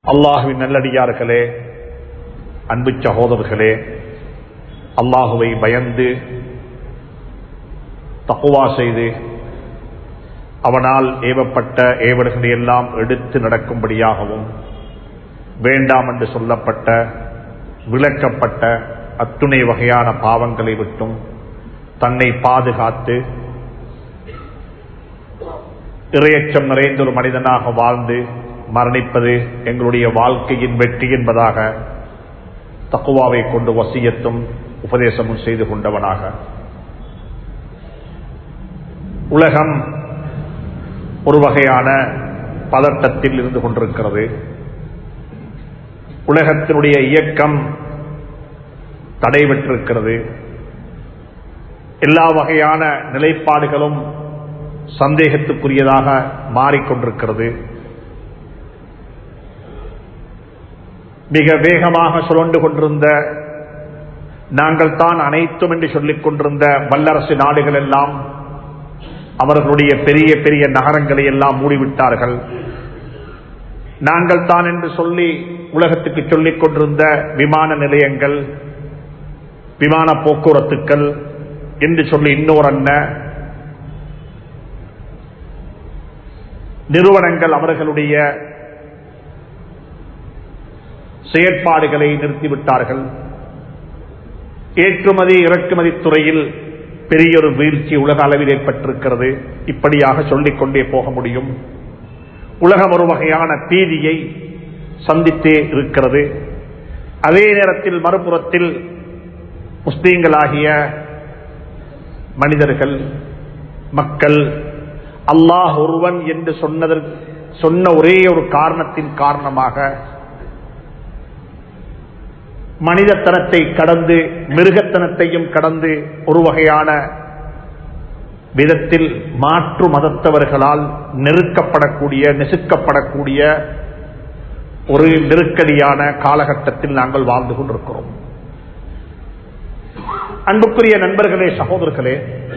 அல்லாஹுவின் நல்லடியார்களே அன்பு சகோதரர்களே அல்லாஹுவை பயந்து தக்குவா செய்து அவனால் ஏவப்பட்ட ஏவல்களை எல்லாம் எடுத்து நடக்கும்படியாகவும் வேண்டாம் என்று சொல்லப்பட்ட விளக்கப்பட்ட அத்துணை வகையான பாவங்களை விட்டும் தன்னை பாதுகாத்து இறையச்சம் நிறைந்த ஒரு மனிதனாக வாழ்ந்து மரணிப்பது எங்களுடைய வாழ்க்கையின் வெற்றி என்பதாக தக்குவாவை கொண்டு வசியத்தும் உபதேசமும் செய்து கொண்டவனாக உலகம் ஒரு வகையான பதட்டத்தில் இருந்து கொண்டிருக்கிறது உலகத்தினுடைய இயக்கம் தடைபெற்றிருக்கிறது எல்லா வகையான நிலைப்பாடுகளும் சந்தேகத்துக்குரியதாக மாறிக்கொண்டிருக்கிறது மிக வேகமாக சுழண்டு கொண்டிருந்த நாங்கள் தான் அனைத்தும் என்று சொல்லிக் கொண்டிருந்த வல்லரசு நாடுகள் எல்லாம் அவர்களுடைய பெரிய பெரிய நகரங்களை எல்லாம் மூடிவிட்டார்கள் நாங்கள் தான் என்று சொல்லி உலகத்துக்கு சொல்லிக் கொண்டிருந்த விமான நிலையங்கள் விமான போக்குவரத்துக்கள் என்று சொல்லி இன்னொரு அண்ண நிறுவனங்கள் அவர்களுடைய செயற்பாடுகளை நிறுத்திவிட்டார்கள் ஏற்றுமதி இறக்குமதி துறையில் பெரிய ஒரு வீழ்ச்சி உலக அளவில் ஏற்பட்டிருக்கிறது இப்படியாக சொல்லிக் கொண்டே போக முடியும் உலகம் ஒரு வகையான பீதியை சந்தித்தே இருக்கிறது அதே நேரத்தில் மறுபுறத்தில் முஸ்லீம்களாகிய மனிதர்கள் மக்கள் அல்லாஹ் ஒருவன் என்று சொன்னதற்கு சொன்ன ஒரே ஒரு காரணத்தின் காரணமாக மனிதத்தனத்தை கடந்து மிருகத்தனத்தையும் கடந்து ஒரு வகையான விதத்தில் மாற்று மதத்தவர்களால் நெருக்கப்படக்கூடிய நெசுக்கப்படக்கூடிய ஒரு நெருக்கடியான காலகட்டத்தில் நாங்கள் வாழ்ந்து கொண்டிருக்கிறோம் அன்புக்குரிய நண்பர்களே சகோதரர்களே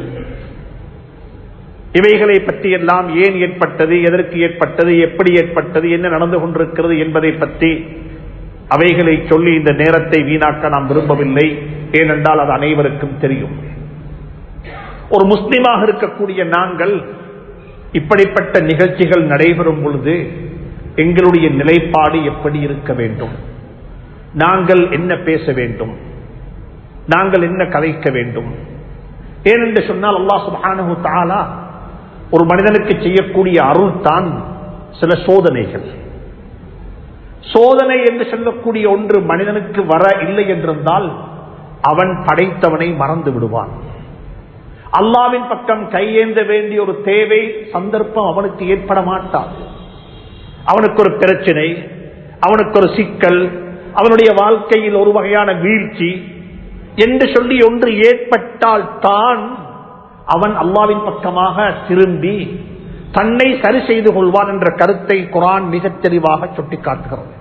இவைகளை பற்றி எல்லாம் ஏன் ஏற்பட்டது எதற்கு ஏற்பட்டது எப்படி ஏற்பட்டது என்ன நடந்து கொண்டிருக்கிறது என்பதை பற்றி அவைகளை சொல்லி இந்த நேரத்தை வீணாக்க நாம் விரும்பவில்லை ஏனென்றால் அது அனைவருக்கும் தெரியும் ஒரு முஸ்லிமாக இருக்கக்கூடிய நாங்கள் இப்படிப்பட்ட நிகழ்ச்சிகள் நடைபெறும் பொழுது எங்களுடைய நிலைப்பாடு எப்படி இருக்க வேண்டும் நாங்கள் என்ன பேச வேண்டும் நாங்கள் என்ன கதைக்க வேண்டும் ஏனென்று சொன்னால் அல்லா சுபானு தாலா ஒரு மனிதனுக்கு செய்யக்கூடிய அருள் தான் சில சோதனைகள் சோதனை என்று சொல்லக்கூடிய ஒன்று மனிதனுக்கு வர இல்லை என்றிருந்தால் அவன் படைத்தவனை மறந்து விடுவான் அல்லாவின் பக்கம் கையேந்த வேண்டிய ஒரு தேவை சந்தர்ப்பம் அவனுக்கு ஏற்பட மாட்டான் அவனுக்கு ஒரு பிரச்சனை அவனுக்கு ஒரு சிக்கல் அவனுடைய வாழ்க்கையில் ஒரு வகையான வீழ்ச்சி என்று சொல்லி ஒன்று ஏற்பட்டால் தான் அவன் அல்லாவின் பக்கமாக திரும்பி தன்னை சரி செய்து கொள்வான் என்ற கருத்தை குரான் மிக தெளிவாக சுட்டிக்காட்டுகிறது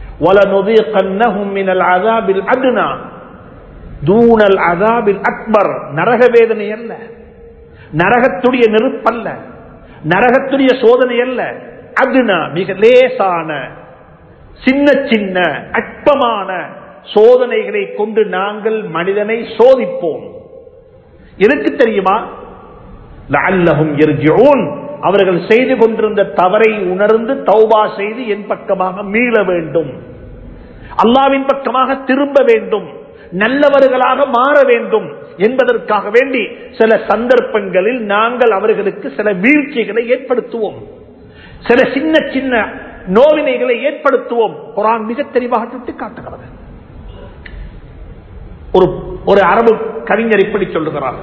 அக்பர் நரக வேதனை அல்ல நரகத்துடைய நெருப்பல்ல நரகத்துடைய சோதனை அல்ல அதுனா மிக லேசான சின்ன சின்ன அற்பமான சோதனைகளை கொண்டு நாங்கள் மனிதனை சோதிப்போம் எதுக்கு தெரியுமா லஅல்லஹும் யர்ஜிஊன் அவர்கள் செய்து கொண்டிருந்த தவறை உணர்ந்து தௌபா செய்து என் பக்கமாக மீள வேண்டும் அல்லாவின் பக்கமாக திரும்ப வேண்டும் நல்லவர்களாக மாற வேண்டும் என்பதற்காக வேண்டி சில சந்தர்ப்பங்களில் நாங்கள் அவர்களுக்கு சில வீழ்ச்சிகளை ஏற்படுத்துவோம் சில சின்ன சின்ன நோவினைகளை ஏற்படுத்துவோம் குரான் மிக தெளிவாக சுட்டி காட்டுகிறது ஒரு ஒரு அரபு கவிஞர் இப்படி சொல்லுகிறார்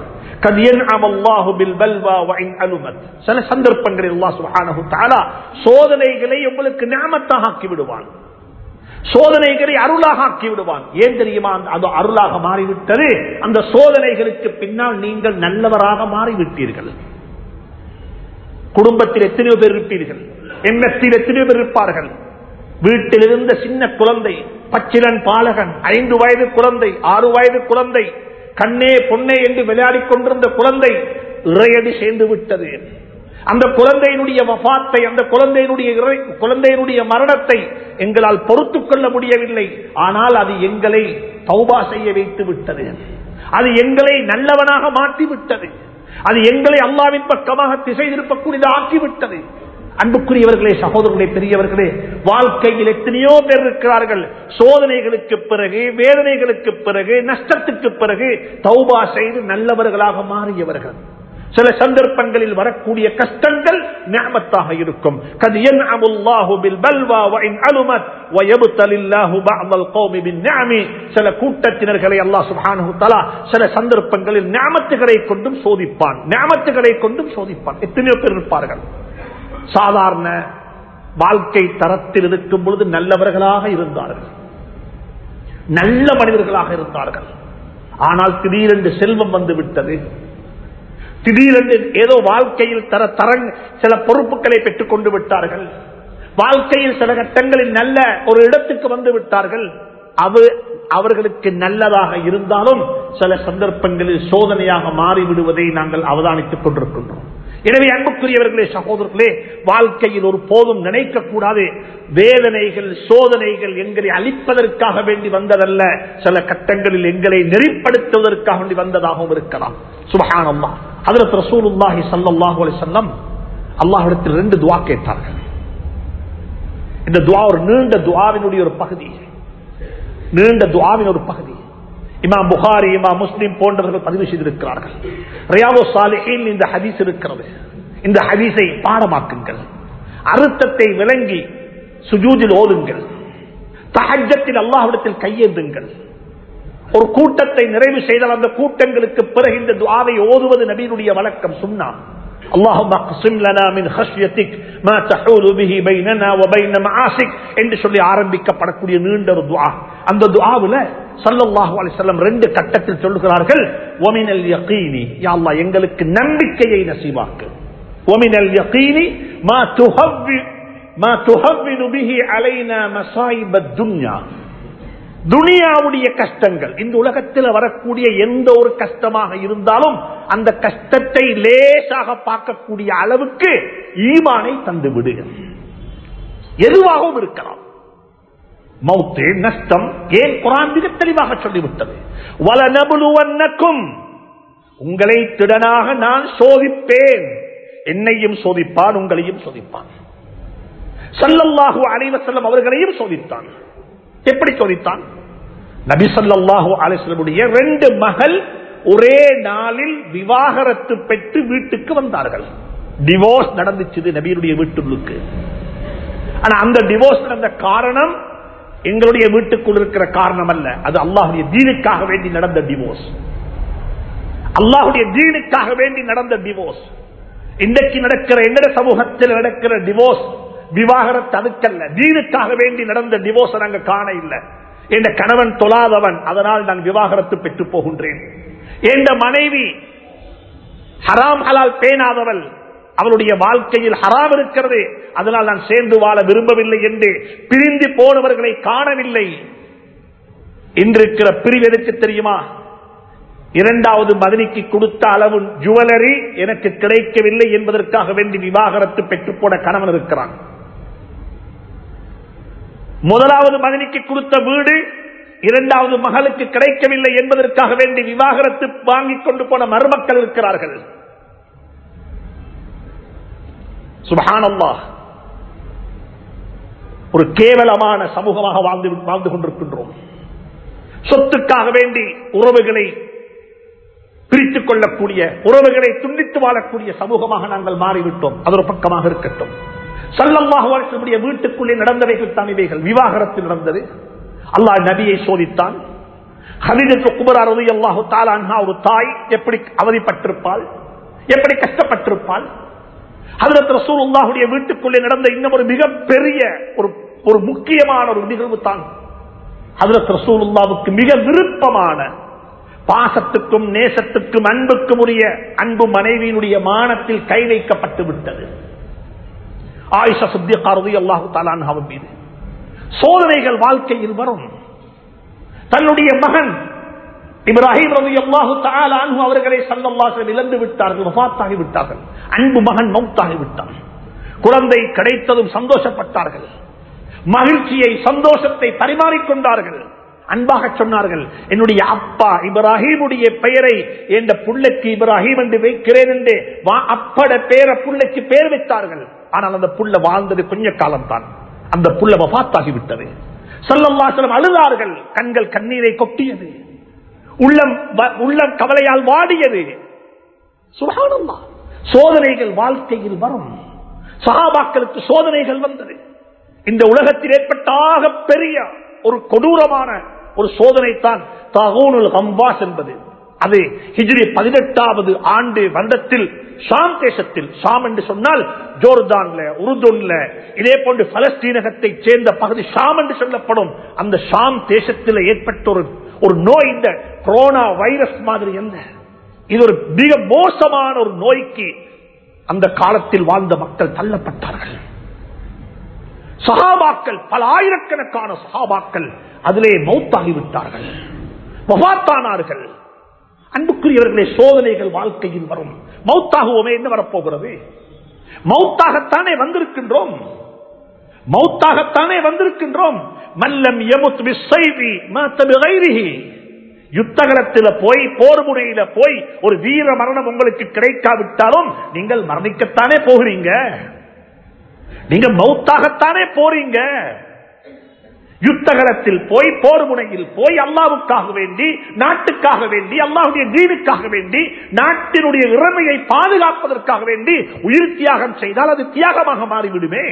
சில சந்தர்ப்பங்களில் சோதனைகளை உங்களுக்கு ஞாபகத்தாக ஆக்கி விடுவான் சோதனைகளை அருளாக ஆக்கி விடுவான் ஏன் தெரியுமா அது அருளாக மாறிவிட்டது அந்த சோதனைகளுக்கு பின்னால் நீங்கள் நல்லவராக மாறிவிட்டீர்கள் குடும்பத்தில் எத்தனையோ பேர் இருப்பீர்கள் எண்ணத்தில் எத்தனையோ பேர் இருப்பார்கள் வீட்டில் இருந்த சின்ன குழந்தை பச்சிலன் பாலகன் ஐந்து வயது குழந்தை ஆறு வயது குழந்தை கண்ணே பொன்னே என்று விளையாடிக் கொண்டிருந்த குழந்தை இறையடி சேர்ந்து விட்டது அந்த குழந்தையினுடைய வபாத்தை அந்த குழந்தையினுடைய இறை- குழந்தையினுடைய மரணத்தை எங்களால் பொறுத்துக் கொள்ள முடியவில்லை ஆனால் அது எங்களை தௌபா செய்ய வைத்து விட்டது அது எங்களை நல்லவனாக மாற்றி விட்டது அது எங்களை அல்லாவின் பக்கமாக திசை திருப்பக்கூடியது ஆக்கிவிட்டது அன்புக்குரியவர்களே சகோதரர்களே பெரியவர்களே வாழ்க்கையில் எத்தனையோ பேர் இருக்கிறார்கள் சோதனைகளுக்கு பிறகு வேதனைகளுக்கு பிறகு நஷ்டத்துக்கு பிறகு தௌபா செய்து நல்லவர்களாக மாறியவர்கள் சில சந்தர்ப்பங்களில் வரக்கூடிய கஷ்டங்கள் ஞாபத்தாக இருக்கும் கது யன்அமுல்லாஹு பில் பல்வா வ இன் அலுமத் வ யப்தலில்லாஹு பஅதல் கௌமி பின் நிஅமி சில கூட்டத்தினர்களை அல்லாஹ் சுப்ஹானஹு தஆலா சில சந்தர்ப்பங்களில் நிஅமத்துகளை கொண்டும் சோதிப்பான் நிஅமத்துகளை கொண்டும் சோதிப்பான் எத்தனையோ பேர் இருப்பார்கள் சாதாரண வாழ்க்கை தரத்தில் இருக்கும் பொழுது நல்லவர்களாக இருந்தார்கள் நல்ல மனிதர்களாக இருந்தார்கள் ஆனால் திடீரென்று செல்வம் வந்து விட்டது திடீரென்று ஏதோ வாழ்க்கையில் தர தரங் சில பொறுப்புகளை பெற்றுக் கொண்டு விட்டார்கள் வாழ்க்கையில் சில கட்டங்களில் நல்ல ஒரு இடத்துக்கு வந்து விட்டார்கள் அது அவர்களுக்கு நல்லதாக இருந்தாலும் சில சந்தர்ப்பங்களில் சோதனையாக மாறிவிடுவதை நாங்கள் அவதானித்துக் கொண்டிருக்கின்றோம் எனவே அன்புக்குரியவர்களே சகோதரர்களே வாழ்க்கையில் ஒரு போதும் நினைக்க கூடாது வேதனைகள் சோதனைகள் எங்களை அழிப்பதற்காக வேண்டி வந்ததல்ல சில கட்டங்களில் எங்களை நெறிப்படுத்துவதற்காக வேண்டி வந்ததாகவும் இருக்கலாம் சுபஹானல்லா அதுல ரசூலுல்லாஹி ஸல்லல்லாஹு அலைஹி வஸல்லம் அல்லாஹ்விடத்தில் ரெண்டு துஆ கேட்டார்கள் இந்த துஆ ஒரு நீண்ட துஆவினுடைய ஒரு பகுதி நீண்ட துஆவின் ஒரு பகுதி இமாம் புகாரி இமாம் முஸ்லிம் போன்றவர்கள் பதிவு செய்திருக்கிறார்கள் ரியாவு சாலிஹின் இந்த ஹதீஸ் இருக்கிறது இந்த ஹதீஸை பாடமாக்குங்கள் அர்த்தத்தை விளங்கி சுஜூதில் ஓதுங்கள் தஹஜத்தில் அல்லாஹ்விடத்தில் கையேந்துங்கள் ஒரு கூட்டத்தை நிறைவு செய்தால் அந்த கூட்டங்களுக்கு பிறகு இந்த துஆவை ஓதுவது நபியினுடைய வழக்கம் சுன்னா اللهم اقسم لنا من خشيتك ما تحول به بيننا وبين معاصيك என்று சொல்லி ஆரம்பிக்கப்படக்கூடிய நீண்ட ஒரு துஆ அந்த துஆவுல ஸல்லல்லாஹு அலைஹி வஸல்லம் ரெண்டு கட்டத்தில் சொல்லுகிறார்கள் வமினல் யகீனி யா அல்லாஹ் எங்களுக்கு நம்பிக்கையை நசீபாக்கு வமினல் யகீனி மா துஹவ்வி மா துஹவ்வினு பிஹி அலைனா மசாயிப துன்யா துனியாவுடைய கஷ்டங்கள் இந்த உலகத்தில் வரக்கூடிய எந்த ஒரு கஷ்டமாக இருந்தாலும் அந்த கஷ்டத்தை லேசாக பார்க்கக்கூடிய அளவுக்கு ஈமானை தந்து விடு எதுவாகவும் இருக்கலாம் மௌத்து நஷ்டம் ஏன் குரான் மிக தெளிவாக சொல்லிவிட்டது வலநபுலுவன்னக்கும் உங்களை திடனாக நான் சோதிப்பேன் என்னையும் சோதிப்பான் உங்களையும் சோதிப்பான் சல்லல்லாஹு அலைவசல்லம் அவர்களையும் சோதித்தான் எப்படி சோதித்தான் நபி ஸல்லல்லாஹு அலைஹி வஸல்லமுடைய ரெண்டு மகள் ஒரே நாளில் விவாகரத்து பெற்று வீட்டுக்கு வந்தார்கள் டிவோர்ஸ் நடந்துச்சு நபியுடைய வீட்டுக்கு ஆனா அந்த டிவோர்ஸ் நடந்த காரணம் எங்களுடைய வீட்டுக்குள் இருக்கிற காரணம் அல்ல அது அல்லாஹுடைய தீனுக்காக வேண்டி நடந்த டிவோர்ஸ் அல்லாஹுடைய தீனுக்காக வேண்டி நடந்த டிவோர்ஸ் இன்றைக்கு நடக்கிற எங்கட சமூகத்தில் நடக்கிற டிவோர்ஸ் விவாகரத்து அதுக்கல்ல தீனுக்காக வேண்டி நடந்த டிவோர்ஸ் நாங்க காண இல்லை என் கணவன் தொழாதவன் அதனால் நான் விவாகரத்து பெற்று போகின்றேன் என் மனைவி ஹராம் ஹலால் பேணாதவள் அவளுடைய வாழ்க்கையில் ஹராம் இருக்கிறது அதனால் நான் சேர்ந்து வாழ விரும்பவில்லை என்று பிரிந்து போனவர்களை காணவில்லை இன்றிருக்கிற பிரிவு எதுக்கு தெரியுமா இரண்டாவது மதனிக்கு கொடுத்த அளவு ஜுவலரி எனக்கு கிடைக்கவில்லை என்பதற்காக வேண்டி விவாகரத்து பெற்று போன கணவன் இருக்கிறான் முதலாவது மகனுக்கு கொடுத்த வீடு இரண்டாவது மகளுக்கு கிடைக்கவில்லை என்பதற்காக வேண்டி விவாகரத்து வாங்கிக் கொண்டு போன மருமக்கள் இருக்கிறார்கள் சுபஹானல்லா ஒரு கேவலமான சமூகமாக வாழ்ந்து வாழ்ந்து கொண்டிருக்கின்றோம் சொத்துக்காக வேண்டி உறவுகளை பிரித்துக் கொள்ளக்கூடிய உறவுகளை துண்டித்து வாழக்கூடிய சமூகமாக நாங்கள் மாறிவிட்டோம் அது ஒரு பக்கமாக இருக்கட்டும் சல்லல்லாஹு வீட்டுக்குள்ளே நடந்தவைகள் தான் இவைகள் விவாகரத்து நடந்தது அல்லாஹ் நபியை சோதித்தான் ஹலிதத்து குபர் அறுதி அல்லாஹு தாலான்ஹா ஒரு தாய் எப்படி அவதிப்பட்டிருப்பாள் எப்படி கஷ்டப்பட்டிருப்பாள் ஹதரத் ரசூலுல்லாஹுடைய வீட்டுக்குள்ளே நடந்த இன்னும் ஒரு மிகப்பெரிய ஒரு ஒரு முக்கியமான ஒரு நிகழ்வு தான் ஹதரத் ரசூலுல்லாவுக்கு மிக விருப்பமான பாசத்துக்கும் நேசத்துக்கும் அன்புக்கும் உரிய அன்பு மனைவியினுடைய மானத்தில் கை வைக்கப்பட்டு விட்டது ஆயிஷா சுத்தியக்காரதி அல்லாஹு தாலான் மீது சோதனைகள் வாழ்க்கையில் வரும் தன்னுடைய மகன் இப்ராஹிம் ரவி அல்லாஹு அன்பு அவர்களை சல்லல்லாசல் இழந்து விட்டார்கள் வபாத்தாகி விட்டார்கள் அன்பு மகன் மௌத்தாகி விட்டார் குழந்தை கிடைத்ததும் சந்தோஷப்பட்டார்கள் மகிழ்ச்சியை சந்தோஷத்தை பரிமாறிக்கொண்டார்கள் அன்பாக சொன்னார்கள் என்னுடைய அப்பா இப்ராஹிமுடைய பெயரை என்ற புள்ளைக்கு இப்ராஹிம் என்று வைக்கிறேன் என்று அப்பட பேர புள்ளைக்கு பெயர் வைத்தார்கள் ஆனால் அந்த புள்ள வாழ்ந்தது கொஞ்ச காலம் தான் அந்த புள்ள வபாத்தாகிவிட்டது சல்லல்லாசலம் அழுதார்கள் கண்கள் கண்ணீரை கொட்டியது உள்ளம் உள்ளம் கவலையால் வாடியது சுகானந்தா சோதனைகள் வாழ்க்கையில் வரும் சகாபாக்களுக்கு சோதனைகள் வந்தது இந்த உலகத்தில் ஏற்பட்டாக பெரிய ஒரு கொடூரமான ஒரு சோதனை தான் தகோனுல் ஹம்பாஸ் என்பது அது ஹிஜ்ரி பதினெட்டாவது ஆண்டு வருடத்தில் ஷாம் தேசத்தில் ஷாம் என்று சொன்னால் ஜோர்தான்ல உருதுன்ல இதே போன்று பலஸ்தீனகத்தை சேர்ந்த பகுதி ஷாம் என்று சொல்லப்படும் அந்த ஷாம் தேசத்தில் ஏற்பட்ட ஒரு ஒரு நோய் இந்த கொரோனா வைரஸ் மாதிரி என்ன இது ஒரு மிக மோசமான ஒரு நோய்க்கு அந்த காலத்தில் வாழ்ந்த மக்கள் தள்ளப்பட்டார்கள் சகாபாக்கள் பல ஆயிரக்கணக்கான சகாபாக்கள் அதிலே மௌத்தாகிவிட்டார்கள் வபாத்தானார்கள் அன்புக்குரியவர்களே சோதனைகள் வாழ்க்கையில் வரும் மௌத்தாகுவோமே என்ன வரப்போகிறது மௌத்தாகத்தானே வந்திருக்கின்றோம் மௌத்தாகத்தானே வந்திருக்கின்றோம் மல்லம் யமுத் விசைவி மாத்தபிகைரிஹி யுத்தகலத்தில் போய் போர் முறையில போய் ஒரு வீர மரணம் உங்களுக்கு கிடைக்காவிட்டாலும் நீங்கள் மரணிக்கத்தானே போகிறீங்க நீங்க மௌத்தாகத்தானே போறீங்க யுத்தகலத்தில் போய் போர் முனையில் போய் அல்லாவுக்காக வேண்டி நாட்டுக்காக வேண்டி அல்லாவுடைய தீனுக்காக வேண்டி நாட்டினுடைய இறமையை பாதுகாப்பதற்காக வேண்டி உயிர் தியாகம் செய்தால் அது தியாகமாக மாறிவிடுமே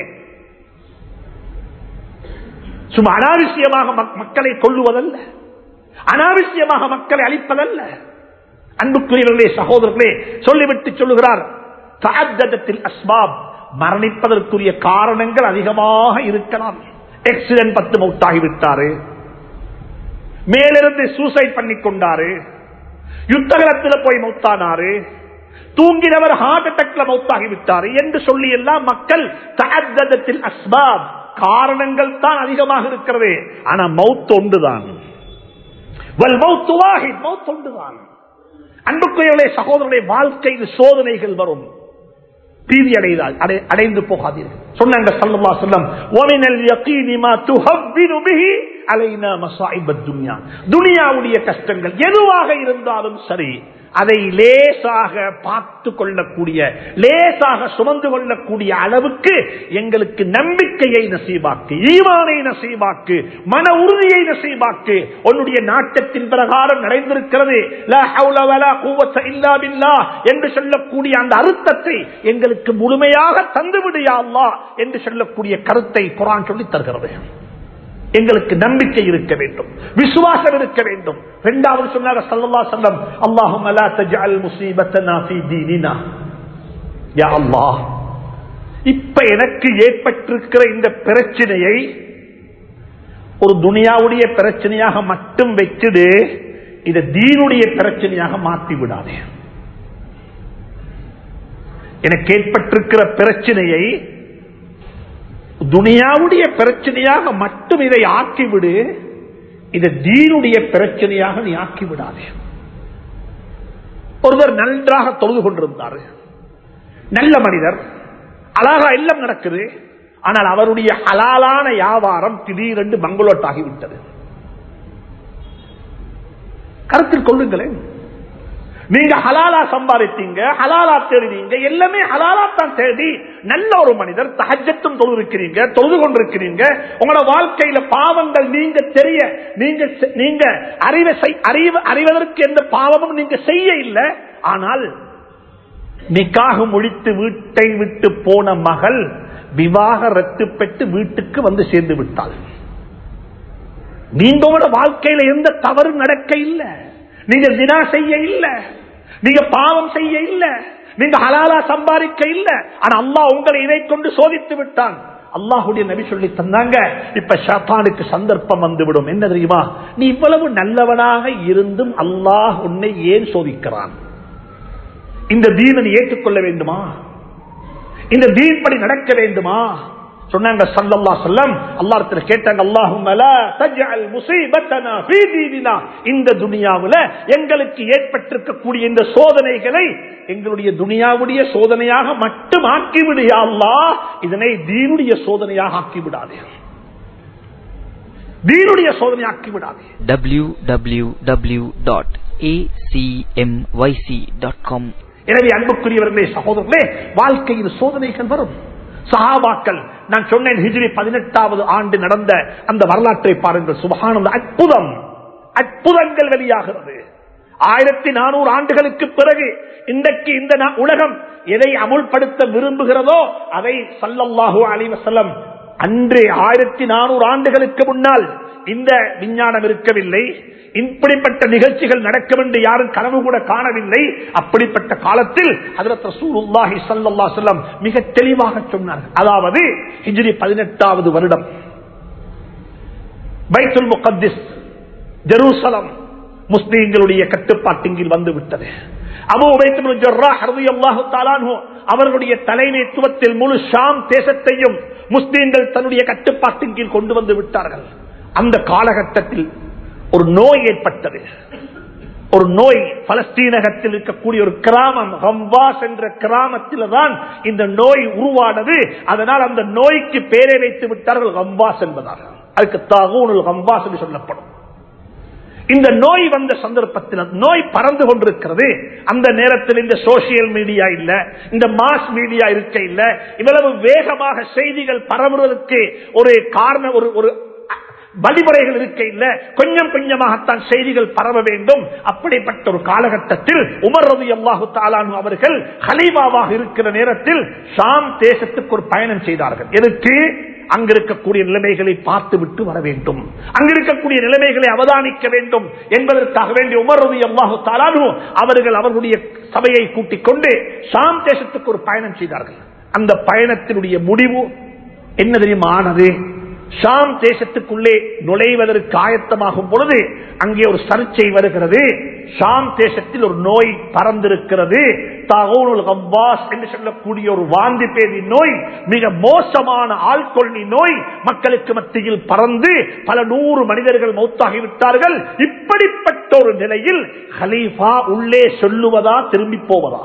சும்மா அனாவசியமாக மக்களை கொள்ளுவதல்ல அனாவசியமாக மக்களை அழிப்பதல்ல அன்புக்குரியவர்களே சகோதரர்களே சொல்லிவிட்டு சொல்லுகிறார் அஸ்பாப் மரணிப்பதற்குரிய காரணங்கள் அதிகமாக இருக்கலாம் ஆக்சிடென்ட் பத்து மௌத்தாகிவிட்டாரு மேலிருந்து சூசைட் பண்ணி கொண்டாரு யுத்தகலத்தில் போய் மௌத்தானாரு தூங்கினவர் ஹார்ட் அட்டாக்ல மௌத்தாகி விட்டாரு என்று சொல்லி எல்லாம் மக்கள் தஅத்ததத்தில் அஸ்பாப் காரணங்கள் தான் அதிகமாக இருக்கிறது ஆனா மவுத் ஒன்றுதான் வல் மவுத்து வாஹித் மவுத் ஒன்றுதான் அன்புக்குரியவர்களே சகோதரனுடைய வாழ்க்கையில் சோதனைகள் வரும் பீதி அடைதால் அடைந்து போகாதீர்கள் சொன்னாங்க சல்லா சொல்லம் ஓமினல் யகீனி மா துஹவ்வினு பிஹி அலைனா மஸாயிபத் துன்யா துனியாவுடைய கஷ்டங்கள் எதுவாக இருந்தாலும் சரி அதை லேசாக பார்த்து கொள்ளக்கூடிய லேசாக சுமந்து கொள்ளக்கூடிய அளவுக்கு எங்களுக்கு நம்பிக்கையை நசீபாக்கு ஈவானை நசீபாக்கு மன உறுதியை நசீபாக்கு உன்னுடைய நாட்டத்தின் பிரகாரம் நடந்திருக்கிறது என்று சொல்லக்கூடிய அந்த அர்த்தத்தை எங்களுக்கு முழுமையாக தந்துவிடியா அல்லா என்று சொல்லக்கூடிய கருத்தை குரான் சொல்லி தருகிறது எங்களுக்கு நம்பிக்கை இருக்க வேண்டும் விசுவாசம் இருக்க வேண்டும் இரண்டாவது சொன்னாங்க சல்லல்லா சொல்லம் அல்லாஹும் அலா தஜ்அல் முஸீபத்தனா ஃபீ தீனினா யா அல்லாஹ் இப்ப எனக்கு ஏற்பட்டிருக்கிற இந்த பிரச்சனையை ஒரு துனியாவுடைய பிரச்சனையாக மட்டும் வச்சுடு இதை தீனுடைய பிரச்சனையாக மாற்றி விடாதே எனக்கு ஏற்பட்டிருக்கிற பிரச்சனையை துனியாவுடைய பிரச்சனையாக மட்டும் இதை ஆக்கிவிடு இதை தீனுடைய பிரச்சனையாக நீ ஆக்கி விடாதே ஒருவர் நன்றாக தொழுது கொண்டிருந்தார் நல்ல மனிதர் அழகா எல்லாம் நடக்குது ஆனால் அவருடைய ஹலாலான வியாபாரம் திடீரென்று மங்களோட் ஆகிவிட்டது கருத்தில் கொள்ளுங்களேன் நீங்க ஹலாலா சம்பாதித்தீங்க ஹலாலா தேடினீங்க எல்லாமே ஹலாலா தான் தேடி நல்ல ஒரு மனிதர் தகஜத்தும் தொழுதிருக்கிறீங்க தொழுது கொண்டிருக்கிறீங்க உங்களோட வாழ்க்கையில பாவங்கள் நீங்க தெரிய நீங்க நீங்க அறிவை அறிவு அறிவதற்கு எந்த பாவமும் நீங்க செய்ய இல்லை ஆனால் நிக்காக முடித்து வீட்டை விட்டு போன மகள் விவாக ரத்து பெற்று வீட்டுக்கு வந்து சேர்ந்து விட்டாள் நீங்க உங்களோட வாழ்க்கையில எந்த தவறும் நடக்க இல்லை நீங்க தினா செய்ய இல்ல நீங்க பாவம் செய்ய இல்ல நீங்க ஹலாலா சம்பாதிக்க இல்ல ஆனா அல்லாஹ் உங்களை இதை கொண்டு சோதித்து விட்டான் அல்லாஹுடைய நபி சொல்லி தந்தாங்க இப்ப ஷாத்தானுக்கு சந்தர்ப்பம் வந்துவிடும் என்ன தெரியுமா நீ இவ்வளவு நல்லவனாக இருந்தும் அல்லாஹ் உன்னை ஏன் சோதிக்கிறான் இந்த தீனை ஏற்றுக்கொள்ள வேண்டுமா இந்த தீன் படி நடக்க வேண்டுமா சொன்னாங்க சல்லல்லா சொல்லம் அல்லாஹ்விடத்துல கேட்டாங்க அல்லாஹும்ம லா தஜ்அல் முஸீபத்தனா ஃபீ தீனினா இந்த துனியாவுல எங்களுக்கு ஏற்பட்டிருக்கக்கூடிய இந்த சோதனைகளை எங்களுடைய துனியாவுடைய சோதனையாக மட்டும் ஆக்கிவிடு யா அல்லாஹ் இதனை தீனுடைய சோதனையாக ஆக்கி விடாதே தீனுடைய சோதனை ஆக்கி விடாதே www.acmyc.com எனவே அன்புக்குரியவர்களே சகோதரர்களே வாழ்க்கையில் சோதனைகள் வரும் சஹாபாக்கள் நான் சொன்னேன் ஹிஜ்ரி பதினெட்டாவது ஆண்டு நடந்த அந்த வரலாற்றை பாருங்கள் சுபகானந்த அற்புதம் அற்புதங்கள் வெளியாகிறது ஆயிரத்தி நானூறு ஆண்டுகளுக்கு பிறகு இன்றைக்கு இந்த நா- உலகம் எதை அமுல்படுத்த விரும்புகிறதோ அதை சல்லல்லாஹு அலைஹி வஸல்லம் அன்று ஆயிரத்தி நானூறு ஆண்டுகளுக்கு முன்னால் இந்த விஞ்ஞானம் இருக்கவில்லை இப்படிப்பட்ட நிகழ்ச்சிகள் நடக்கும் என்று யாரும் கனவு கூட காணவில்லை அப்படிப்பட்ட காலத்தில் ஹஜரத் ரசூலுல்லாஹி ஸல்லல்லாஹு அலைஹி வஸல்லம் மிக தெளிவாக சொன்னார்கள் அதாவது ஹிஜ்ரி பதினெட்டாவது வருடம் பைத்துல் முகத்திஸ் ஜெருசலம் முஸ்லீம்களுடைய கட்டுப்பாட்டின் கீழ் வந்து விட்டது அபு உபைத் இப்னு ஜர்ராஹ் ரலியல்லாஹு தஆலா அன்ஹு அவர்களுடைய தலைமைத்துவத்தில் முழு ஷாம் தேசத்தையும் முஸ்லீம்கள் தன்னுடைய கட்டுப்பாட்டின் கீழ் கொண்டு வந்து விட்டார்கள் அந்த காலகட்டத்தில் ஒரு நோய் ஏற்பட்டது ஒரு நோய் பலஸ்தீனகத்தில் இருக்கக்கூடிய ஒரு கிராமம் ஹம்வாஸ் என்ற கிராமத்தில் தான் இந்த நோய் உருவானது அதனால் அந்த நோய்க்கு பேரை வைத்து விட்டார்கள் ஹம்வாஸ் என்பதாக அதுக்கு தாகூனுல் ஹம்வாஸ் என்று சொல்லப்படும் இந்த நோய் வந்த சந்தர்ப்பத்தில் நோய் பறந்து கொண்டிருக்கிறது அந்த நேரத்தில் இந்த சோசியல் மீடியா இல்ல இந்த மாஸ் மீடியா இருக்க இல்ல இவ்வளவு வேகமாக செய்திகள் பரவுவதற்கு ஒரு காரணம் ஒரு ஒரு வழிமுறைகள் இருக்க இல்ல கொஞ்சம் கொஞ்சமாகத்தான் செய்திகள் பரவ வேண்டும் அப்படிப்பட்ட ஒரு காலகட்டத்தில் உமர் ரவி அல்லாஹு தாலானு அவர்கள் ஹலீபாவாக இருக்கிற நேரத்தில் ஷாம் தேசத்துக்கு ஒரு பயணம் செய்தார்கள் எதுக்கு அங்க இருக்கக்கூடிய நிலைமைகளை பார்த்து விட்டு வர வேண்டும் அங்க இருக்கக்கூடிய நிலைமைகளை அவதானிக்க வேண்டும் என்பதற்காக வேண்டிய உமர் ரவி அல்லாஹு தாலானு அவர்கள் அவர்களுடைய சபையை கூட்டிக் கொண்டு ஷாம் தேசத்துக்கு ஒரு பயணம் செய்தார்கள் அந்த பயணத்தினுடைய முடிவு என்ன தெரியுமா ஆனது ஷாம் தேசத்துக்குள்ளே நுழைவதற்கு ஆயத்தமாகும் பொழுது அங்கே ஒரு சர்ச்சை வருகிறது ஷாம் தேசத்தில் ஒரு நோய் பறந்திருக்கிறது தகவல் கம்பாஸ் என்று சொல்லக்கூடிய ஒரு வாந்தி பேதி நோய் மிக மோசமான ஆள்கொள்ளி நோய் மக்களுக்கு மத்தியில் பறந்து பல நூறு மனிதர்கள் மௌத்தாகிவிட்டார்கள் இப்படிப்பட்ட ஒரு நிலையில் ஹலீஃபா உள்ளே சொல்லுவதா திரும்பி போவதா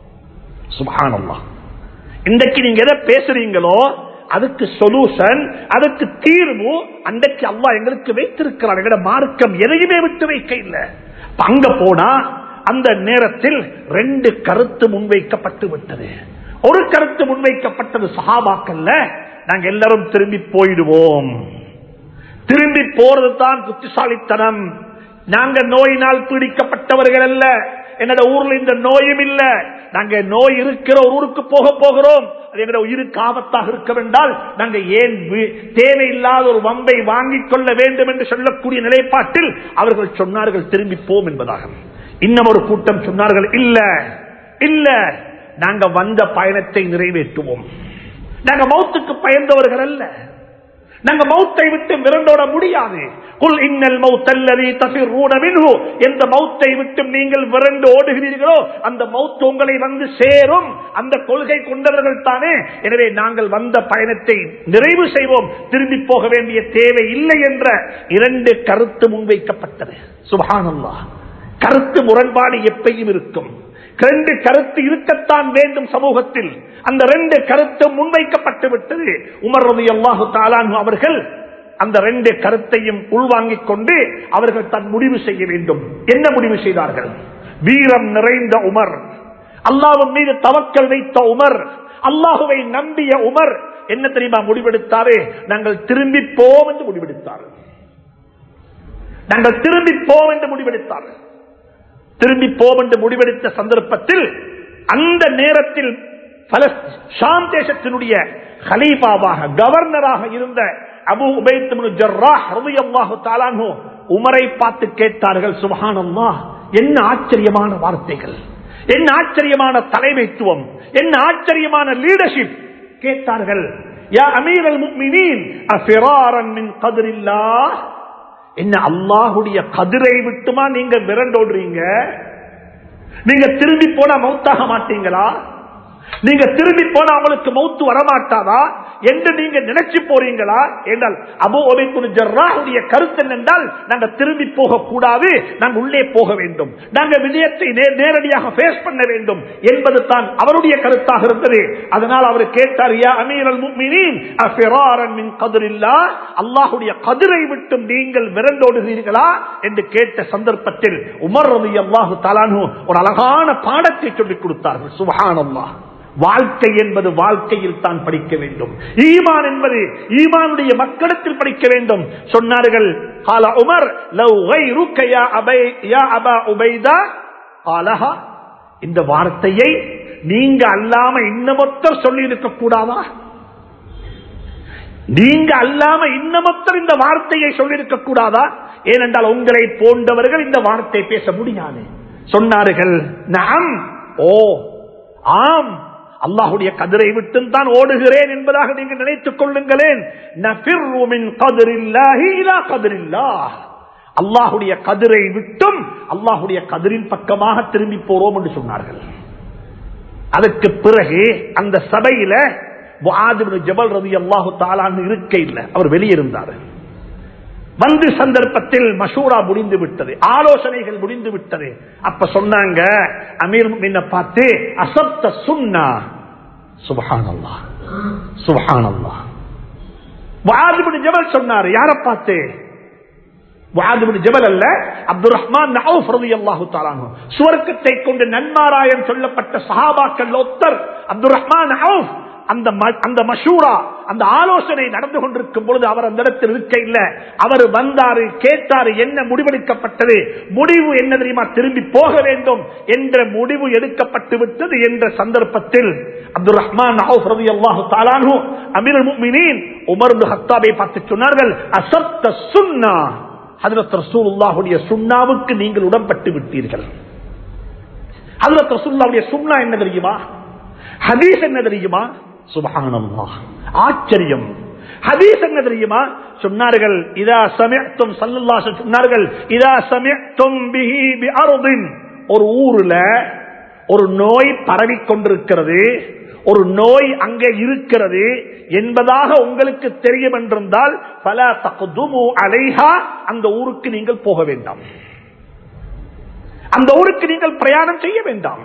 சுபானம்மா இன்றைக்கு நீங்க எதை பேசுறீங்களோ அதுக்கு சொல்யூஷன் அதுக்கு தீர்வு அன்றைக்கு அல்லா எங்களுக்கு வைத்திருக்கிறார் எங்கட மார்க்கம் எதையுமே விட்டு வைக்க இல்லை அங்க போனா அந்த நேரத்தில் ரெண்டு கருத்து முன்வைக்கப்பட்டு விட்டது ஒரு கருத்து முன்வைக்கப்பட்டது சகாபாக்கல்ல நாங்க எல்லாரும் திரும்பி போயிடுவோம் திரும்பி போறது தான் புத்திசாலித்தனம் நாங்க நோயினால் பீடிக்கப்பட்டவர்கள் அல்ல என்னோட ஊர்ல இந்த நோயும் இல்ல நாங்க நோய் இருக்கிற ஒரு ஊருக்கு போக போகிறோம் அது எங்களோட உயிருக்கு ஆபத்தாக இருக்க வேண்டால் நாங்க ஏன் வி- தேவையில்லாத ஒரு வம்பை வாங்கிக் கொள்ள வேண்டும் என்று சொல்லக்கூடிய நிலைப்பாட்டில் அவர்கள் சொன்னார்கள் திரும்பி போம் என்பதாக இன்னும் ஒரு கூட்டம் சொன்னார்கள் இல்ல இல்ல நாங்க வந்த பயணத்தை நிறைவேற்றுவோம் நாங்க மௌத்துக்கு பயந்தவர்கள் அல்ல நாங்க மௌத்தை விட்டு மிரண்டோட முடியாது குல் இன்னல் மௌத்தல்லதி தஃபிர்ரூன மின்ஹு எந்த மௌத்தை விட்டு நீங்கள் விரண்டு ஓடுகிறீர்களோ அந்த மௌத் உங்களை வந்து சேரும் அந்த கொள்கை கொண்டவர்கள் தானே எனவே நாங்கள் வந்த பயணத்தை நிறைவு செய்வோம் திரும்பி போக வேண்டிய தேவை இல்லை என்ற இரண்டு கருத்து முன்வைக்கப்பட்டது சுபஹானல்லாஹ் கருத்து முரண்பாடு எப்பையும் இருக்கும் ரெண்டு கருத்து இருக்கத்தான் வேண்டும் சமூகத்தில் அந்த ரெண்டு கருத்து முன்வைக்கப்பட்டு விட்டது உமர் ரவி அல்லாஹு தாலானு அவர்கள் அந்த ரெண்டு கருத்தையும் உள்வாங்கிக் கொண்டு அவர்கள் தன் முடிவு செய்ய வேண்டும் என்ன முடிவு செய்தார்கள் வீரம் நிறைந்த உமர் அல்லாஹ்வின் மீது தவக்கல் வைத்த உமர் அல்லாஹுவை நம்பிய உமர் என்ன தெரியுமா முடிவெடுத்தாரே நாங்கள் திரும்பி போவோம் என்று முடிவெடுத்தார்கள் நாங்கள் திரும்பி போவோம் என்று முடிவெடுத்தார்கள் திரும்பி போம் என்று முடிவெடுத்த சந்தர்ப்பத்தில் அந்த நேரத்தில் பல- ஷாம் தேசத்தினுடைய ஹலீஃபாவாக கவர்னராக இருந்த அபு உபைத் இப்னு ஜர்ராஹ் ரலியல்லாஹு தஆலா அன்ஹு உமரை பார்த்து கேட்டார்கள் சுப்ஹானல்லாஹ் என்ன ஆச்சரியமான வார்த்தைகள் என்ன ஆச்சரியமான தலைமைத்துவம் என்ன ஆச்சரியமான லீடர்ஷிப் கேட்டார்கள் யா அமீரல் முஃமினீன் அஃபிராரன் மின் கத்ரில்லாஹ் என்ன அல்லாஹுடைய கதிரை விட்டுமா நீங்க விரண்டோடுறீங்க நீங்க திரும்பி போனா மௌத்தாக மாட்டீங்களா நீங்க திரும்பி போனா உங்களுக்கு மௌத்து வரமாட்டாதா என்று நீங்க நினைச்சு போறீங்களா என்றால் அபு ஒபைக்குனு ஜர்ராவுடைய கருத்து என்னென்றால் நாங்க திரும்பி போக கூடாது நாங்க உள்ளே போக வேண்டும் நாங்க விஜயத்தை நே- நேரடியாக ஃபேஸ் பண்ண வேண்டும் என்பது தான் அவருடைய கருத்தாக இருந்தது அதனால் அவர் கேட்டார் யா அமீரல் முஃமினீன் அஃபிராரன் மின் கதிரில்லா அல்லாஹ்வுடைய கதிரை விட்டு நீங்கள் விரண்டோடுகிறீர்களா என்று கேட்ட சந்தர்ப்பத்தில் உமர் ரலியல்லாஹு தஆலாஹு ஒரு அழகான பாடத்தை சொல்லிக் கொடுத்தார்கள் சுப்ஹானல்லாஹ் வாழ்க்கை என்பது வாழ்க்கையில் தான் படிக்க வேண்டும் ஈமான் என்பது ஈமானுடைய மக்களிடத்தில் படிக்க வேண்டும் சொன்னார்கள் قال عمر لو غيرك يا ابي يا ابا عبيده قالها இந்த வார்த்தையை நீங்க அல்லாம இன்னமொத்தர் சொல்லி இருக்க கூடாதா நீங்க அல்லாம இன்னமொத்தர் இந்த வார்த்தையை சொல்லியிருக்க கூடாதா ஏனென்றால் உங்களை போன்றவர்கள் இந்த வார்த்தை பேச முடியாது சொன்னார்கள் நாம் ஓ ஆம் அல்லாஹுடைய கதிரை விட்டும் தான் ஓடுகிறேன் என்பதாக நீங்கள் நினைத்துக் கொள்ளுங்களேன் நஃபிர்ரு மின் கதிரில்லாஹி இலா கதிரில்லாஹ். அல்லாஹுடைய கதிரை விட்டும் அல்லாஹுடைய கதிரின் பக்கமாக திரும்பி போறோம் என்று சொன்னார்கள் அதுக்கு பிறகு அந்த சபையில முஆது ஜபல் ரதி அல்லாஹு தாலான்னு இருக்க இல்லை அவர் வெளியிருந்தார் வந்து சந்தர்ப்பத்தில் மஷூரா முடிந்து விட்டது ஆலோசனைகள் முடிந்து விட்டது அப்ப சொன்னாங்க அமீர் முஃமின பார்த்து அசப்த சுன்னா சுபஹானல்லா சுபஹானல்லா முஆது ஜபல் சொன்னார் யாரை பார்த்து முஆது ஜபல் அல்ல அப்துல் ரஹ்மான் நவுஃப் ரலியல்லாஹு தஆலா அன்ஹு. சுவர்க்கத்தை கொண்டு நன்மாராயம் சொல்லப்பட்ட சஹாபாக்கள் ஒத்தர் அப்துல் ரஹ்மான் நவுஃப் அந்த ம- அந்த மஷூரா அந்த ஆலோசனை நடந்து கொண்டிருக்கும் பொழுது அவர் அந்த இடத்தில் இருக்க இல்ல அவர் வந்தாரு கேட்டாரு என்ன முடிவெடுக்கப்பட்டது முடிவு என்ன தெரியுமா திரும்பி போக வேண்டும் என்ற முடிவு எடுக்கப்பட்டு விட்டது என்ற சந்தர்ப்பத்தில் அப்துல் ரஹ்மான் நவுஃப் ரலியல்லாஹு தஆலா அன்ஹு அமீருல் முஃமினீன் உமர் இப்னு ஹத்தாபை பார்த்து சொன்னார்கள் அசப்த சுன்னா ஹதரத் ரசூலுல்லாஹுடைய சுண்ணாவுக்கு நீங்கள் உடன்பட்டு விட்டீர்கள் ஹதரத் ரசூலுல்லாஹுடைய சுன்னா என்ன தெரியுமா ஹதீஸ் என்ன தெரியுமா சுபஹானல்லாஹ் ஆச்சரியம் ஹதீஸ் என்ன தெரியுமா சொன்னார்கள் இதா சமயத்தும் சல்லல்லாஹு சொன்னார்கள் இதா சமயத்தும் பிஹி பி அர்தின் ஒரு ஊர்ல ஒரு நோய் பரவிக் கொண்டிருக்கிறது ஒரு நோய் அங்கே இருக்கிறது என்பதாக உங்களுக்கு தெரியும் என்றிருந்தால் பல தகுதுமு அலைஹா அந்த ஊருக்கு நீங்கள் போக வேண்டாம் அந்த ஊருக்கு நீங்கள் பிரயாணம் செய்ய வேண்டாம்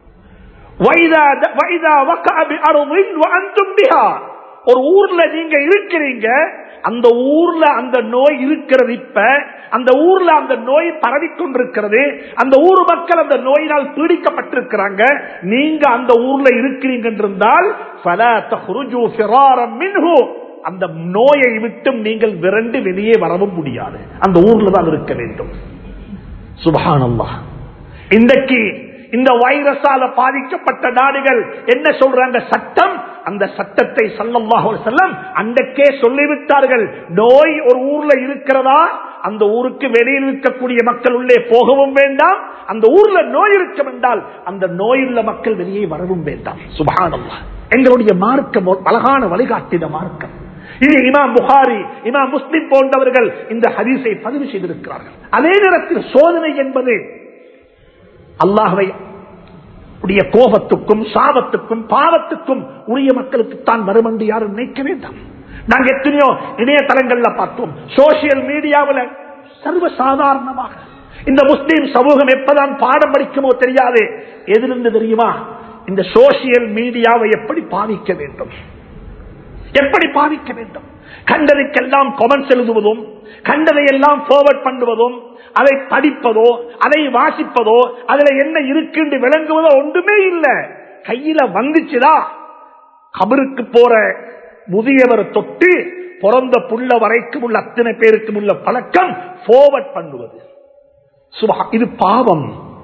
وَإِذَا- وَإِذَا وَقَعَ بِأَرْضٍ وَأَنْتُمْ بِهَا. ஒரு ஊர்ல நீங்க இருக்கிறீங்க அந்த ஊர்ல அந்த நோய் இருக்கிறது இப்ப அந்த ஊர்ல அந்த நோய் பரவிக்கொண்டிருக்கிறது அந்த ஊர் மக்கள் அந்த நோயினால் பீடிக்கப்பட்டிருக்கிறாங்க நீங்க அந்த ஊர்ல இருக்கிறீங்க என்றிருந்தால் فَلَا تَخْرُجُوا فِرَارًا مِنْهُ. அந்த நோயை விட்டும் நீங்கள் விரண்டு வெளியே வரவும் முடியாது அந்த ஊர்ல தான் இருக்க வேண்டும் சுபஹானல்லாஹ் இன்றைக்கு இந்த வைரஸால பாதிக்கப்பட்ட நாடுகள் என்ன சொல்றாங்க சட்டம் அந்த சட்டத்தை சல்லல்லாஹு அலைஹி வஸல்லம் அன்றைக்கே சொல்லிவிட்டார்கள் நோய் ஒரு ஊர்ல இருக்கிறதா அந்த ஊருக்கு வெளியில் இருக்கக்கூடிய மக்கள் உள்ளே போகவும் வேண்டாம் அந்த ஊர்ல நோய் இருக்கும் என்றால் அந்த நோயுள்ள மக்கள் வெளியே வரவும் வேண்டாம் சுபஹானல்லாஹ் எங்களுடைய மார்க்கம் ஒரு அழகான வழிகாட்டின மார்க்கம் இது இமாம் புகாரி இமாம் முஸ்லிம் போன்றவர்கள் இந்த ஹதீஸை பதிவு செய்திருக்கிறார்கள் அதே நேரத்தில் சோதனை என்பது அல்லாஹ்வை உடைய கோபத்துக்கும் சாபத்துக்கும் பாவத்துக்கும் உரிய மக்களுக்கு தான் வரும் என்று யாரும் நினைக்க வேண்டாம் நாங்க எத்தனையோ இணையதளங்கள்ல பார்த்தோம் சோசியல் மீடியாவில் சர்வ சாதாரணமாக இந்த முஸ்லீம் சமூகம் எப்பதான் பாடம் படிக்குமோ தெரியாது எதிலிருந்து தெரியுமா இந்த சோசியல் மீடியாவை எப்படி பாவிக்க வேண்டும் எப்படி பாவிக்க வேண்டும் கண்டதைக்கெல்லாம் கொமெண்ட்ஸ் எழுதுவதும் கண்டதை எல்லாம் forward பண்ணுவதும் அதை படிப்பதோ அதை வாசிப்பதோ அதுல என்ன இருக்குன்னு விளங்குவதோ ஒன்றுமே இல்லை கையில வந்துச்சுதா கபருக்கு போற முதியவர் தொட்டு பிறந்த புள்ள வரைக்கும் உள்ள அத்தனை பேருக்கும் உள்ள பழக்கம் forward பண்ணுவது சுபஹா இது பாவம்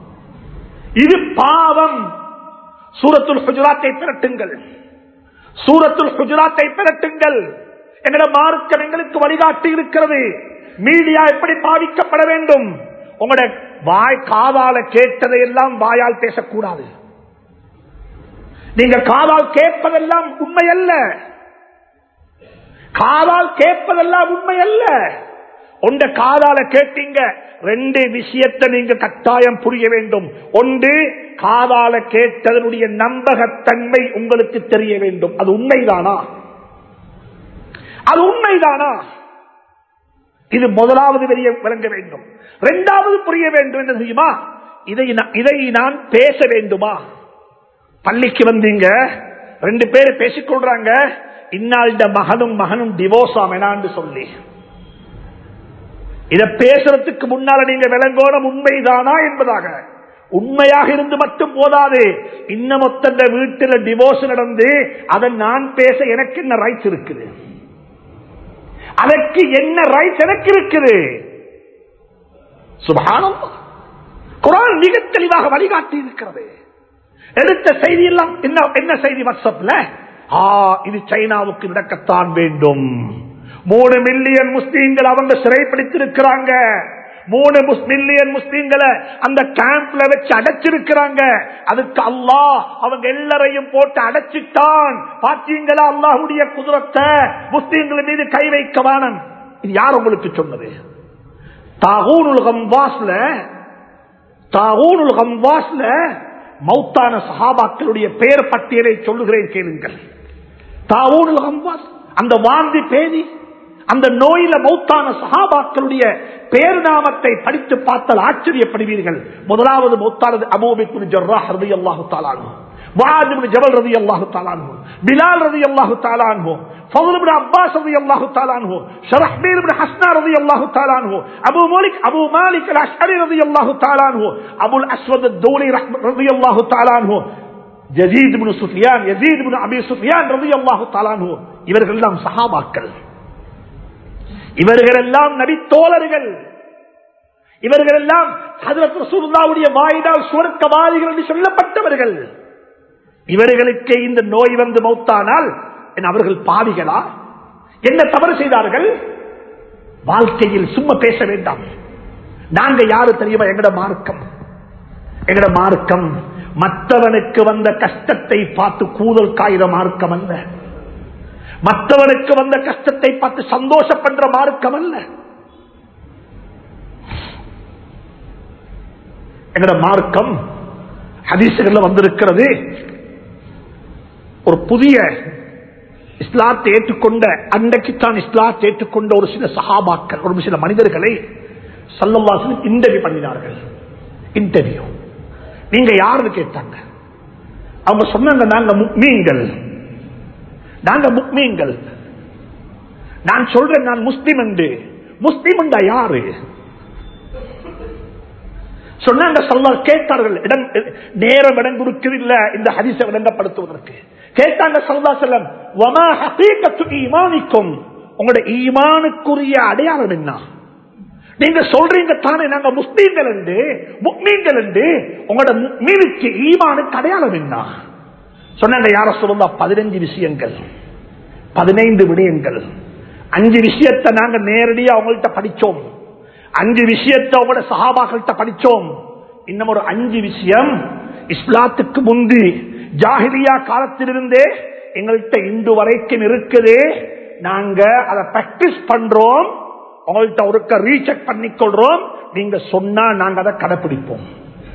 இது பாவம் சூரத்துல் குஜராத்தை திரட்டுங்கள் சூரத்துல் குஜராத்தை திரட்டுங்கள் எங்களோட மார்க்கம் எங்களுக்கு வழிகாட்டி இருக்கிறது மீடியா எப்படி பாவிக்கப்பட வேண்டும் உங்களோட வாய் காதால கேட்டதை எல்லாம் வாயால் பேசக்கூடாது நீங்க காதால் கேட்பதெல்லாம் உண்மை அல்ல காதால் கேட்பதெல்லாம் உண்மை அல்ல உண்ட காதால கேட்டீங்க ரெண்டு விஷயத்தை நீங்க கட்டாயம் புரிய வேண்டும் ஒன்று காதால கேட்டதனுடைய நம்பகத்தன்மை உங்களுக்கு தெரிய வேண்டும் அது உண்மைதானா அது உண்மைதானா இது முதலாவது வெளியே விளங்க வேண்டும் இரண்டாவது புரிய வேண்டும் என்ன தெரியுமா இதை நான்- இதை நான் பேச வேண்டுமா பள்ளிக்கு வந்தீங்க ரெண்டு பேர் பேசிக்கொள்றாங்க இன்னாள்ட மகனும் மகனும் டிவோர்ஸ் ஆமெனான்னு சொல்லி இத பேசுறதுக்கு முன்னால நீங்க விளங்கோணம் உண்மைதானா என்பதாக உண்மையாக இருந்து மட்டும் போதாது இன்னும் ஒத்தந்த வீட்டில் டிவோர்ஸ் நடந்து அதை நான் பேச எனக்கு என்ன ரைட்ஸ் இருக்குது அதற்கு என்ன ரைட்ஸ் எனக்கு இருக்குது சுபானம் குரான் மிக தெளிவாக வழிகாட்டி இருக்கிறது எடுத்த செய்தி எல்லாம் என்ன என்ன செய்தி வாட்ஸ்அப்ல ஆ இது சைனாவுக்கு நடக்கத்தான் வேண்டும் மூணு மில்லியன் முஸ்லீம்கள் அவங்க சிறைப்பிடித்திருக்கிறாங்க மூணு மில்லியன் முஸ்லீம்களை அந்த கேம்ப்ல வச்சு அடைச்சிருக்கிறாங்க அதுக்கு அல்லாஹ் அவங்க எல்லாரையும் போட்டு அடைச்சிட்டான் பாத்தீங்களா அல்லாஹுடைய குதிரத்தை முஸ்லீம்கள் மீது கை வைக்க வானம் இது யார் உங்களுக்கு சொன்னது தாகூனுல் கம்வாஸ்ல தாகூனுல் கம்வாஸ்ல மௌத்தான சஹாபாக்களுடைய பெயர் பட்டியலை சொல்லுகிறேன் கேளுங்கள் தாவூனுல் கம்வாஸ் அந்த வாந்தி பேதி அந்த நோயில மௌத்தான சஹாபாக்களுடைய பேர் நாமத்தை படித்து பார்த்தால் ஆச்சரியப்படுவீர்கள் முதலாவது மௌத்தானது அபூபிக் ஜர்ராஹ் ரலியல்லாஹு தஆலா அன்ஹு முஆத் இப்னு ஜபல் ரலியல்லாஹு தஆலா அன்ஹு பிலால் ரலியல்லாஹு தஆலா அன்ஹு ஃபضل بن عباس رضي الله تعالى عنه شرحبيل بن حسنا رضي الله تعالى عنه ابو مالك ابو مالك الاشعري رضي الله تعالى عنه ابو الاسود الدولي رضي الله تعالى عنه ஜசீத் இப்னு சுஃபியான் யசீத் இப்னு அபி சுஃபியான் ரலியல்லாஹு தஆலா அன்ஹு இவர்கள் எல்லாம் சஹாபாக்கள் இவர்கள் எல்லாம் நபி தோழர்கள் இவர்கள் எல்லாம் ஹஜரத் ரசூலுல்லாஹ்வுடைய வாயினால் சுவர்க்கவாதிகள் என்று சொல்லப்பட்டவர்கள் இவர்களுக்கு இந்த நோய் வந்து மௌத்தானால் என்ன அவர்கள் பாவிகளா என்ன தவறு செய்தார்கள் வாழ்க்கையில் சும்மா பேச வேண்டாம் நாங்க யாரு தெரியுமா எங்கட மார்க்கம் எங்கட மார்க்கம் மற்றவனுக்கு வந்த கஷ்டத்தை பார்த்து கூதல் காயிற மார்க்கம் அல்ல மற்றவனுக்கு வந்த கஷ்டத்தை பார்த்து சந்தோஷப்படுற மார்க்கம் அல்ல எங்கட மார்க்கம் ஹதீசுகள்ல வந்திருக்கிறது ஒரு புதிய இஸ்லாத்தை ஏற்றுக்கொண்ட அன்றைக்குத்தான் இஸ்லாத்தை ஏற்றுக்கொண்ட ஒரு சில சஹாபாக்கள் ஒரு சில மனிதர்களை சல்லவாசன் இன்டர்வியூ பண்ணினார்கள் இன்டர்வியூ நீங்க யாருன்னு கேட்டாங்க அவங்க சொன்னாங்க நாங்க முக்மீன்கள் நாங்க முக்மீன்கள் நான் சொல்றேன் நான் முஸ்லிம் என்று முஸ்லிம் யாரு சொன்னாங்க சொல்ல கேட்டார்கள் இடம் நேரம் இடம் கொடுக்கவில்லை இந்த ஹரிசை விளங்கப்படுத்துவதற்கு கேட்டாங்க சல்லா செல்லம் ஈமானிக்கும் உங்களோட ஈமானுக்குரிய அடையாளம் என்ன நீங்க சொல்றீங்க தானே நாங்க முஸ்லீம்கள் என்று முக்மீன்கள் என்று உங்களோட மீனுக்கு ஈமானுக்கு அடையாளம் என்ன சொன்னாங்க யார சொல்லுங்க பதினஞ்சு விஷயங்கள் பதினைந்து விடயங்கள் அஞ்சு விஷயத்தை நாங்க நேரடியா அவங்கள்ட்ட படிச்சோம் அஞ்சு விஷயத்தை அவங்களோட சகாபாக்கள்கிட்ட படிச்சோம் இன்னும் ஒரு அஞ்சு விஷயம் இஸ்லாத்துக்கு முந்தி ஜாகிலியா காலத்திலிருந்தே எங்கள்கிட்ட இன்று வரைக்கும் இருக்குது நாங்க அதை பிராக்டிஸ் பண்றோம் உங்கள்கிட்ட ஒருக்க ரீசெக் பண்ணிக்கொள்றோம் நீங்க சொன்னா நாங்க அதை கடைபிடிப்போம்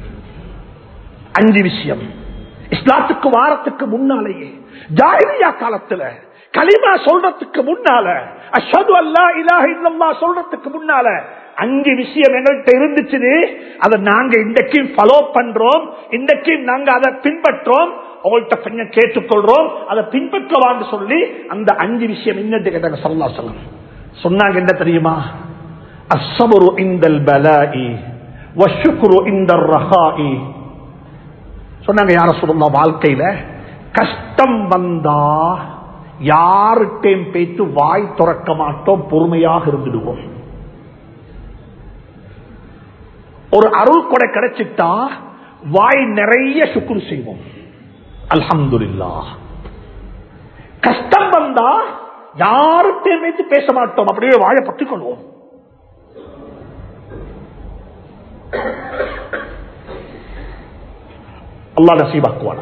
அஞ்சு விஷயம் இஸ்லாத்துக்கு வாரத்துக்கு முன்னாலேயே ஜாகிலியா காலத்துல களிமா சொல்றதுக்கு முன்னால அஷது அல்லா இலாஹ இல்லல்லா சொல்றதுக்கு முன்னால அஞ்சு விஷயம் எங்கள்கிட்ட இருந்துச்சு அதை நாங்க இன்றைக்கும் ஃபாலோ பண்றோம் இன்றைக்கும் நாங்க அதை பின்பற்றோம் உங்கள்கிட்ட கொஞ்சம் கேட்டுக்கொள்றோம் அதை பின்பற்றவான்னு சொல்லி அந்த அஞ்சு விஷயம் என்னட்டு கேட்டாங்க சொல்லா சொல்லுங்க சொன்னாங்க என்ன தெரியுமா அசபரு இந்தல் பலாஇ வஷுக்குரு இந்த ரஹாஇ சொன்னாங்க யார சொல்லலாம் வாழ்க்கையில கஷ்டம் வந்தா யாருட்டையும் பேத்து வாய் துறக்க மாட்டோம் பொறுமையாக இருந்துடுவோம் ஒரு அருள் கொடை கிடைச்சிட்டா வாய் நிறைய சுக்குரு செய்வோம் அல்ஹம்துல்லா கஷ்டம் வந்தா யாருட்டையும் வைத்து பேச மாட்டோம் அப்படியே வாயை பற்றிக் கொள்வோம் அல்லா நசீபாக்குவான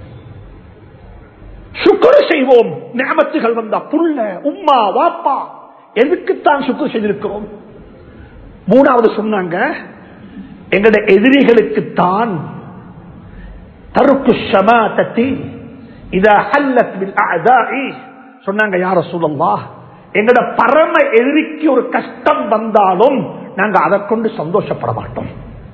சுக்குரு செய்வோம் ஞாபகத்துகள் வந்தா புள்ள உம்மா வாப்பா எதுக்குத்தான் சுக்குரு செய்திருக்கிறோம் மூணாவது சொன்னாங்க எங்களுடைய எதிரிகளுக்குத்தான் தருக்கு ஷமாத்தத்தி இதா ஹல்லத் பில் அஅதாஇ சொன்னாங்க யார சொல்லல்லா எங்கட பரம எதிரிக்கு ஒரு கஷ்டம் வந்தாலும் நாங்க அதை கொண்டு சந்தோஷப்பட மாட்டோம்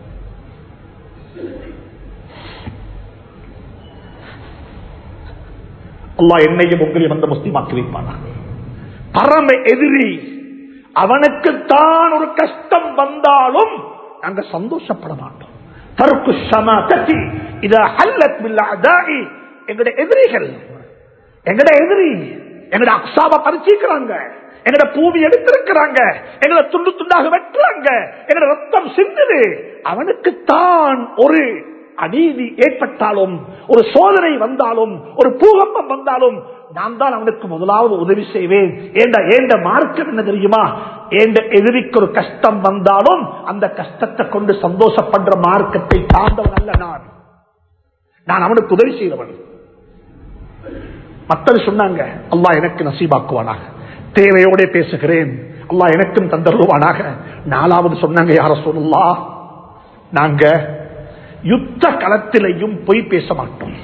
அல்லா என்னையும் உங்களையும் அந்த முஸ்லீமாக்கி வைப்பானா பரம எதிரி அவனுக்குத்தான் ஒரு கஷ்டம் வந்தாலும் நாங்க சந்தோஷப்பட மாட்டோம் தருக்கு சம கட்டி இத ஹல்லத் பில்லாதாயி எங்கட எதிரிகள் எங்கட எதிரி எங்கட அக்ஸாவை பறிச்சிக்கிறாங்க எங்கட பூமி எடுத்திருக்கிறாங்க எங்களை துண்டு துண்டாக வெட்டுறாங்க எங்கட ரத்தம் சிந்துது அவனுக்குத்தான் ஒரு அநீதி ஏற்பட்டாலும் ஒரு சோதனை வந்தாலும் ஒரு பூகம்பம் வந்தாலும் நான் தான் அவனுக்கு முதலாவது உதவி செய்வேன் ஏண்ட ஏண்ட மார்க்கம் என்ன தெரியுமா ஏண்ட எதிரிக்கு ஒரு கஷ்டம் வந்தாலும் அந்த கஷ்டத்தை கொண்டு சந்தோஷப்படுற மார்க்கத்தை சார்ந்தவன் அல்ல நான் நான் அவனுக்கு உதவி செய்தவன் மக்கள் சொன்னாங்க அல்லாஹ் எனக்கு நசீபாக்குவானாக தேவையோட பேசுகிறேன் அல்லாஹ் எனக்கும் தந்தருவானாக நாலாவது சொன்னாங்க யார சொல்லா நாங்க யுத்த களத்திலையும் பொய் பேச மாட்டோம்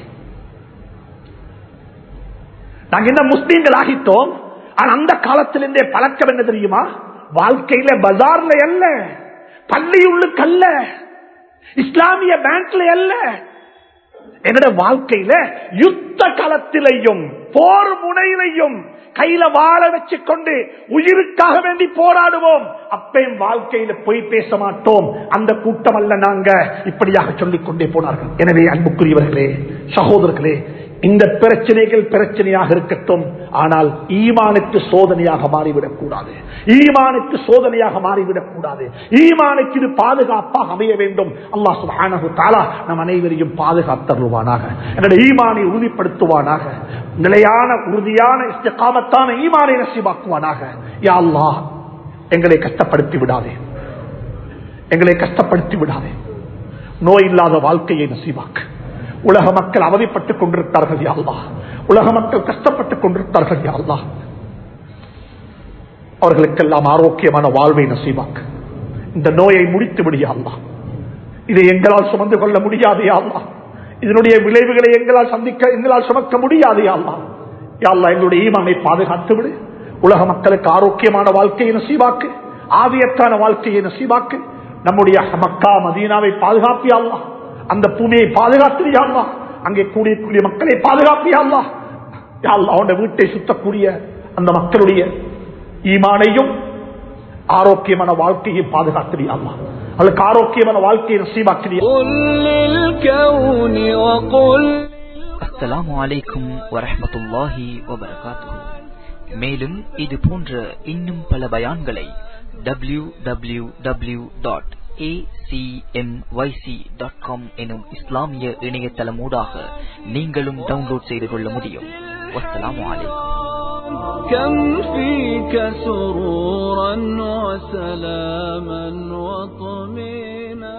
நாங்க என்ன முஸ்லீம்கள் ஆகிட்டோம் ஆனா அந்த காலத்திலிருந்தே பழக்கம் என்ன தெரியுமா வாழ்க்கையில பஜார்ல அல்ல பள்ளியுள்ளுக்கு அல்ல இஸ்லாமிய பேங்க்ல அல்ல என்னோட வாழ்க்கையில யுத்த களத்திலையும் போர் முனையிலையும் கையில வாழ வச்சு கொண்டு உயிருக்காக வேண்டி போராடுவோம் அப்பையும் வாழ்க்கையில பொய் பேச மாட்டோம் அந்த கூட்டம் அல்ல நாங்க இப்படியாக சொல்லிக் கொண்டே போனார்கள் எனவே அன்புக்குரியவர்களே சகோதரர்களே இந்த பிரச்சனைகள் பிரச்சனையாக இருக்கட்டும் ஆனால் ஈமானுக்கு சோதனையாக மாறிவிடக் கூடாது ஈமானுக்கு சோதனையாக மாறிவிடக் கூடாது ஈமானுக்கு இது பாதுகாப்பாக அமைய வேண்டும் அல்லா சுபானு தாலா நம் அனைவரையும் பாதுகாத்தருவானாக என்னுடைய ஈமானை உறுதிப்படுத்துவானாக நிலையான உறுதியான இஷ்டகாமத்தான ஈமானை நசிவாக்குவானாக யா அல்லாஹ் எங்களை கஷ்டப்படுத்தி விடாதே எங்களை கஷ்டப்படுத்தி விடாதே நோய் இல்லாத வாழ்க்கையை நசீவாக்கு உலக மக்கள் அவதிப்பட்டுக் கொண்டிருக்கிறார்கள் யாழ்லா உலக மக்கள் கஷ்டப்பட்டுக் கொண்டிருக்கிறார்கள் யாழ்லா அவர்களுக்கெல்லாம் ஆரோக்கியமான வாழ்வை நசீவாக்கு இந்த நோயை முடித்து விடியாள்லா இதை எங்களால் சுமந்து கொள்ள முடியாது யாழ்லா இதனுடைய விளைவுகளை எங்களால் சந்திக்க எங்களால் சுமக்க முடியாது யாழ்லா யாழ்லா எங்களுடைய ஈமாமை பாதுகாத்து விடு உலக மக்களுக்கு ஆரோக்கியமான வாழ்க்கையை நசீவாக்கு ஆவியத்தான வாழ்க்கையை நசீவாக்கு நம்முடைய மக்கா மதீனாவை பாதுகாப்பியாள்லா அந்த பூமியை பாதுகாத்திரியாள்லா அங்கே கூடிய மக்களை பாதுகாப்பியாள்லா அவனுடைய வீட்டை சுத்தக்கூடிய அந்த மக்களுடைய ஈமானையும் ஆரோக்கியமான வாழ்க்கையை பாதுகாத்திரியாள்லா அவளுக்கு ஆரோக்கியமான வாழ்க்கையை நசீவாக்கிறியா அஸ்ஸலாமு அலைக்கும் வரஹமத்துல்லாஹி வபரகாத்துஹு மேலும் இது போன்ற இன்னும் பல பயான்களை W W W dot acmyc.com எனும் இஸ்லாமிய இணையதளம் ஊடாக நீங்களும் டவுன்லோட் செய்து கொள்ள முடியும் வஸ்ஸலாமு அலைக்கும் كم فيك سرورا وسلاما وطمينا